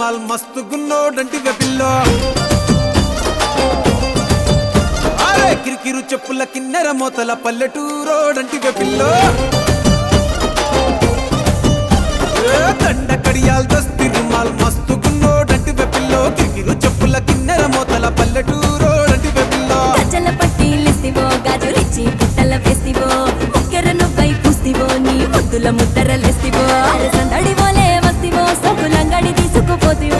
రుమాల్ మస్తు గున్నోడంటి వెపిల్లో అరే కిరికిరు చెప్పుల కిన్నెర మోతల పల్లెటూరోడంటి వెపిల్లో ఏ దండ కడియాల్ దస్తి రుమాల్ మస్తు గున్నోడంటి వెపిల్లో కిరికిరు చెప్పుల కిన్నెర మోతల పల్లెటూరోడంటి వెపిల్లో గజ్జల పట్టీలిస్తివో గాజులిచ్చి పుట్టల వేస్తివో ముక్కెర నువ్వై పూస్తివో నీ ముద్దుల ముద్దరలేస్తివో సందడివోలే వస్తివో సొగులంగడి తీసుకుపోతివో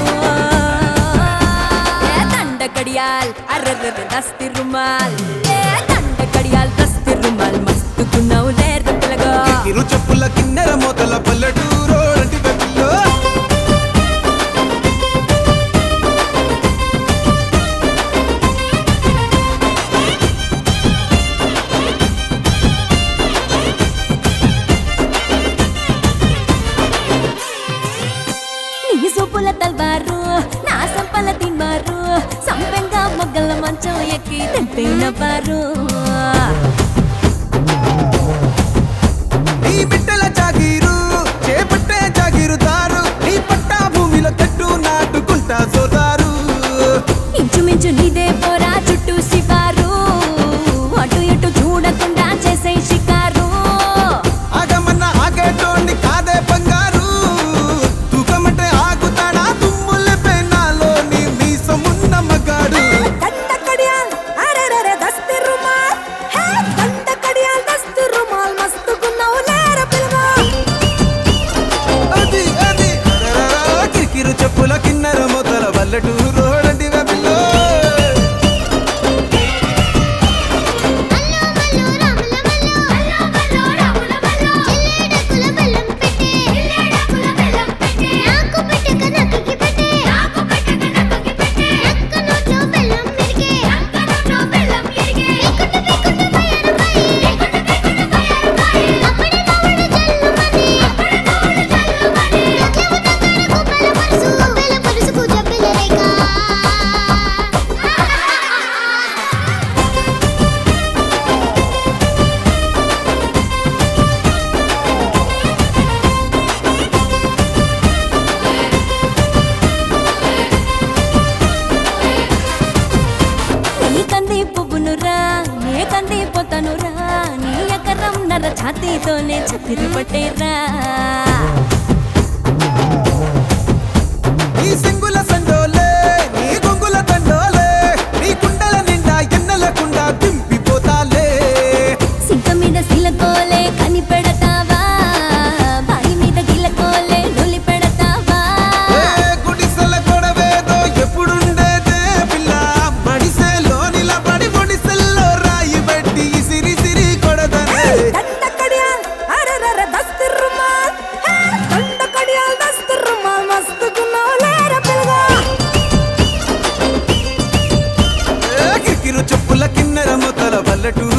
ఏ దండ కడియాల్ అర్రర్ర దస్తి రుమాల్ ఏ దండ కడియాల్ దస్తి రుమాల్ మస్తు గున్నావు లేరు పిల్లగా కిరికిరు చెప్పుల కిన్నెర మోతల పల్లెటూరోడంటి వెపిల్లో నీ సూపుల తల్వారు నా సంపల తిన్మారు సంపెంగా మొగ్గల మంచం ఎక్కి తింటేన పారు నీ బిడ్డల జాగీరు చేపట్టే జాగీరుదారు నీ పట్టా భూమిలో చెట్టు నాటుకుంటా సోదారు ఇంచుమించు నీదే పోరా చుట్టూ శివారు అటు ఇటు చూడకుండా చేసే షికారు ఆగమన్న ఆగేటోండి కాదే బంగారు తూకమంటే ఆగుతాడా తుమ్ముల పెనాలో నీ మీసమున్న మగాడు దండకడియాల్ అరెరెరె దస్తి రుమాల్ హే దండకడియాల్ దస్తి రుమాల్ మస్తుకున్నావు లేర పిల్లగా అది అది అరెరెరె, కిరికిరు చెప్పుల కిన్నెర మొదల వల్లటూరు రోడంటి వెబిల్లో నీ కంది పువ్వునురా నే కంది పోతనురా నీ ఎకరం నర ఛాతీతోనే చతిరి పట్టేరా నీ సింగుల సండోలే నీ గొంగుల దండోలే నీ కుండల నిండా ఎన్నెలకుండా దింపిపోతాలే సింక మీద సిలకోలే కని పెడతావా బాయి మీద గిలకోలే నొలి పెడతావా ఏ గుడిసెల గొడవేదో ఎప్పుడుండేదే పిల్ల మడిసెలో నిలబడి పొడిసెల్లో రాయి పెట్టి సిరి సిరి కొడదనే దండకడియాల్ అరెరెర దస్తి రుమాల్ హే దండకడియాల్ దస్తి రుమాల్ మస్తుకున్నావు లేర పిల్లగా ఏ కిరికిరు చెప్పుల కిన్నెర మొతల పల్లెటూరు